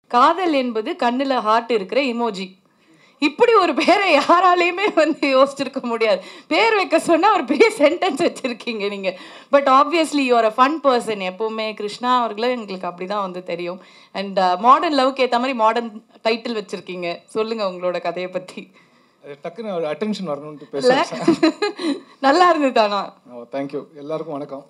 காதல் என்பது கண்ணுல ஹார்ட் இருக்கிற இமோஜி இப்படி ஒரு பேரை யாராலையுமே வந்து யோசிச்சிருக்க முடியாது பேர் வைக்க சொன்னா ஒரு பெரிய சென்டென்ஸ் வச்சிருக்கீங்க நீங்க but obviously you're a fun person எப்பவுமே கிருஷ்ணா அவர்களும் எங்களுக்கு அப்படிதான் வந்து தெரியும் அண்ட் மாடர்ன் லவ்க்கு ஏத்த மாதிரி மாடர்ன் டைட்டில் வச்சிருக்கீங்க சொல்லுங்க உங்களோட கதையை பத்தி அது டக்குன்னு ஒரு அட்டென்ஷன் வரணும்ட்டு இல்ல பேசுகிறேன் நல்லா இருந்தது தானா ஓ தேங்க்யூ எல்லாருக்கும் வணக்கம்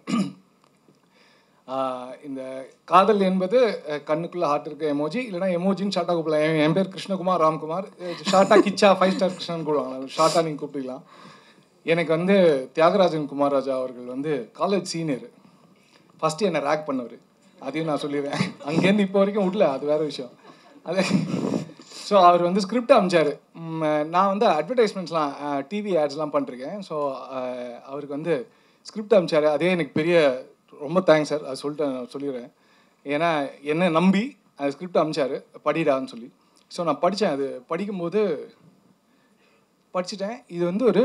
ஆஹ் இந்த காதல் என்பது அஹ், கண்ணுக்குள்ள ஹார்ட் இருக்க எமோஜி இல்லைனா எமோஜின்னு ஷார்ட்டாக கூப்பிடலாம் என் என் பேர் கிருஷ்ணகுமார் ராம்குமார் ஷார்ட்டாக கிச்சா ஃபைவ் ஸ்டார் கிருஷ்ணன் கூடுவாங்க ஷார்ட்டாக நீங்கள் கூப்பிட்டுக்கலாம் எனக்கு வந்து தியாகராஜன் குமார் ராஜா அவர்கள் வந்து காலேஜ் சீனியர் ஃபஸ்ட்டு என்னை ரேக் பண்ணவர் அதையும் நான் சொல்லிடுறேன் அங்கேருந்து இப்போ வரைக்கும் விடல அது வேற விஷயம் அது ஸோ அவர் வந்து ஸ்கிரிப்ட் அமைச்சார் நான் வந்து அட்வர்டைஸ்மெண்ட்ஸ்லாம் டிவி ஆட்ஸ்லாம் பண்ணிருக்கேன் ஸோ அவருக்கு வந்து ஸ்கிரிப்ட் அமைச்சார் அதே எனக்கு பெரிய ரொம்ப தேங்க்ஸ் சார் அது சொல்லிட்டு நான் சொல்லிடுறேன் ஏன்னா என்னை நம்பி அந்த ஸ்கிரிப்ட் அமைச்சார் படிடான்னு சொல்லி ஸோ நான் படித்தேன் அது படிக்கும்போது படிச்சுட்டேன் இது வந்து ஒரு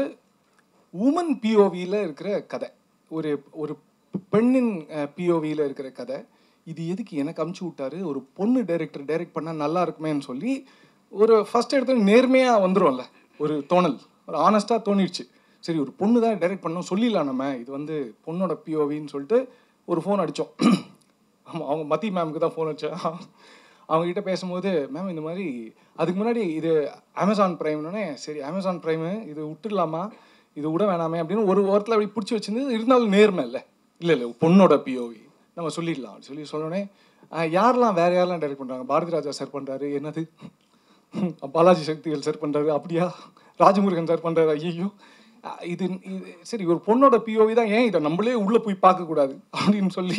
உமன் பிஓவியில் இருக்கிற கதை ஒரு ஒரு பெண்ணின் பிஓவியில் இருக்கிற கதை இது எதுக்கு எனக்கு அமுச்சு விட்டாரு ஒரு பொண்ணு டைரக்டர் டைரக்ட் பண்ணால் நல்லா இருக்குமேன்னு சொல்லி ஒரு ஃபர்ஸ்ட் எடுத்து நேர்மையாக வந்துரும்ல ஒரு தோணல் ஒரு ஆனஸ்ட்டாக தோணிடுச்சு சரி ஒரு பொண்ணு தான் டைரக்ட் பண்ணோம் சொல்லிடலாம் நம்ம இது வந்து பொண்ணோட பிஓவின்னு சொல்லிட்டு ஒரு ஃபோன் அடித்தோம் ஆமாம் அவங்க மதி மேமுக்கு தான் ஃபோன் அடித்தேன் அவங்ககிட்ட பேசும்போது மேம் இந்த மாதிரி அதுக்கு முன்னாடி இது அமேசான் ப்ரைம்னே சரி அமேசான் ப்ரைமு இது விட்டுடலாமா இது விட வேணாமே அப்படின்னு ஒரு ஓரத்தில் அப்படி பிடிச்சி வச்சிருந்து இருந்தாலும் நேர்மை இல்லை இல்லை இல்லை பொண்ணோட பிஓவி நம்ம சொல்லிடலாம் அப்படி சொல்லி சொன்னோடனே "ஆஹ், யாரெல்லாம் வேற யாரெல்லாம் டைரக்ட் பண்ணுறாங்க பாரதி ராஜா சார் பண்ணுறாரு என்னது பாலாஜி சக்திகள் சார் பண்ணுறாரு அப்படியா ராஜமுருகன் சார் பண்ணுறாரு ஐயோ இது இது சரி ஒரு பொண்ணோட பிஓவி தான் ஏன் இதை நம்மளே உள்ளே போய் பார்க்கக்கூடாது அப்படின்னு சொல்லி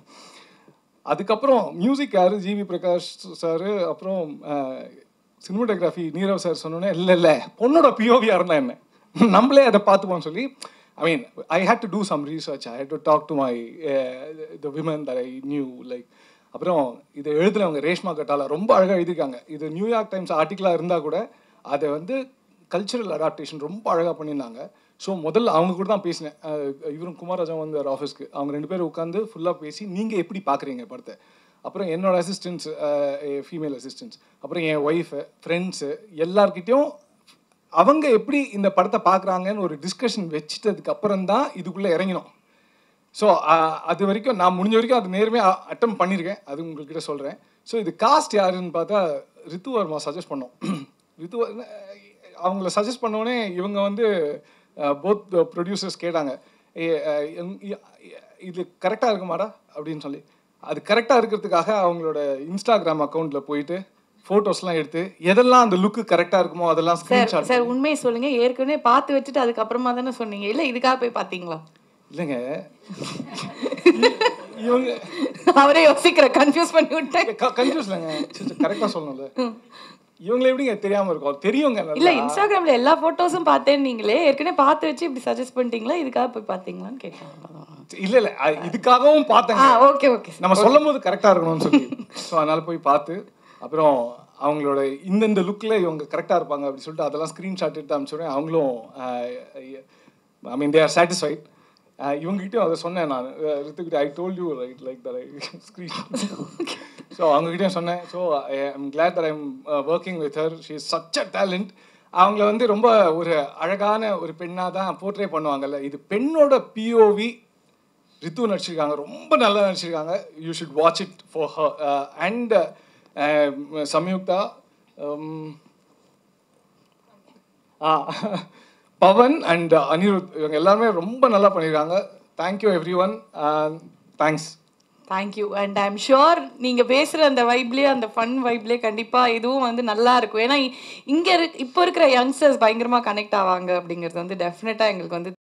அதுக்கப்புறம் மியூசிக் யாரு ஜிவி பிரகாஷ் சார் அப்புறம் சினிமாட்டோகிராஃபி நீரவ் சார் சொன்னோன்னே இல்லை இல்லை பொண்ணோட பிஓவியாக இருந்தா என்ன நம்மளே அதை பார்த்துப்போம்னு சொல்லி I mean I had to do some research I had to talk to my the women that I knew like அப்புறம் இதை எழுதுனவங்க ரேஷ்மா கட்டாலா ரொம்ப அழகாக எழுதியிருக்காங்க இது நியூயார்க் டைம்ஸ் ஆர்டிக்கலாக இருந்தால் கூட அதை வந்து கல்ச்சுரல் அடாப்டேஷன் ரொம்ப அழகாக பண்ணியிருந்தாங்க ஸோ முதல்ல அவங்க கூட தான் பேசினேன் அஹ் இவரும் குமாரராஜா வந்தார் ஆஃபீஸ்க்கு அவங்க ரெண்டு பேரும் உட்காந்து ஃபுல்லாக பேசி நீங்கள் எப்படி பார்க்குறீங்க படத்தை அப்புறம் என்னோட அசிஸ்டன்ஸ் ஃபீமேல் அசிஸ்டன்ஸ் அப்புறம் என் ஒய்ஃபு ஃப்ரெண்ட்ஸு எல்லார்கிட்டயும் அவங்க எப்படி இந்த படத்தை பார்க்குறாங்கன்னு ஒரு டிஸ்கஷன் வச்சிட்டதுக்கு அப்புறம் தான் இதுக்குள்ளே இறங்கினோம் ஸோ அது வரைக்கும் நான் முடிஞ்ச வரைக்கும் அது நேர்மையாக அட்டம் பண்ணியிருக்கேன் அது உங்கள்கிட்ட சொல்கிறேன் ஸோ இது காஸ்ட் யாருன்னு பார்த்தா ரித்து வர்மா சஜஸ்ட் பண்ணோம் ரித்து வர்- அவங்கள சஜஸ்ட் பண்ணோடனே இவங்க வந்து போத் ப்ரொடியூசர்ஸ் கேட்டாங்க "ஏ, அஹ், எங்- இ- இது கரெக்டாக இருக்குமாடா அப்படின்னு சொல்லி அது கரெக்டாக இருக்கிறதுக்காக அவங்களோட இன்ஸ்டாகிராம் அக்கௌண்ட்டில் போயிட்டு ஃபோட்டோஸ்லாம் எடுத்து எதெல்லாம் அந்த லுக்கு கரெக்டாக இருக்குமோ அதெல்லாம் சார் ஸ்க்ரீன்ஷாட் சார் உண்மையை சொல்லுங்க ஏற்கனவே பார்த்து வச்சுட்டு அதுக்கப்புறமா தானே சொன்னீங்க இல்ல இதுக்காக போய் பார்த்தீங்களா இல்லைங்க இவங்க அவரே யோசிக்கிற கன்ஃபியூஸ் பண்ணி விட்டேன் கன்ஃபியூஸ் இல்லைங்க கரெக்டாக சொல்லணும்ல இவங்களை எப்படிங்க தெரியாம இருக்கும் தெரியுங்க இல்ல நல்லா. இன்ஸ்டாகிராம்ல எல்லா போட்டோஸும் பார்த்தேன் நீங்களே ஏற்கனவே பார்த்து வச்சு இப்படி சஜஸ்ட் பண்ணிட்டீங்களா இதுக்காக போய் பார்த்தீங்களான்னு கேட்கலாம் இல்ல இல்ல அது இதுக்காகவும் ஆ பார்த்தேங்க ஓகே ஓகே நம்ம சொல்லும் போது கரெக்டா இருக்கணும்னு சொல்லி ஸோ அதனால போய் பார்த்து அப்புறம் அவங்களோட இந்தந்த லுக்ல இவங்க கரெக்டா இருப்பாங்க அப்படி சொல்லிட்டு அதெல்லாம் ஸ்கிரீன்ஷாட் எடுத்து அனுப்பிச்சுடுறேன் அவங்களும் ஐ மீன் தே ஆர் சாட்டிஸ்ஃபைட் இவங்ககிட்டயும் அதை சொன்னேன் நான் ரித்துக்கிட்ட I told you right like that I screen so அவங்ககிட்டயும் சொன்னேன் so I'm glad that I'm working with her she is such a talent அவங்கள வந்து ரொம்ப ஒரு அழகான ஒரு பெண்ணாக தான் போர்ட்ரே பண்ணுவாங்கல்ல இது பெண்ணோட பிஓவி ரித்து நடிச்சிருக்காங்க ரொம்ப நல்லா நடிச்சிருக்காங்க you should watch it for her and Samyuktha um, ah Pavan and Anirudh இவங்க எல்லாருமே ரொம்ப நல்லா பண்ணியிருக்காங்க thank you everyone thanks thank you and I am sure நீங்கள் பேசுகிற அந்த வைப்லேயே அந்த ஃபன் வைப்லேயே கண்டிப்பாக இதுவும் வந்து நல்லா இருக்கும் ஏன்னா இங்கே இரு இப்போ இருக்கிற யங்ஸ்டர்ஸ் பயங்கரமாக கனெக்ட் ஆவாங்க அப்படிங்கிறது வந்து டெஃபினட்டாக எங்களுக்கு வந்து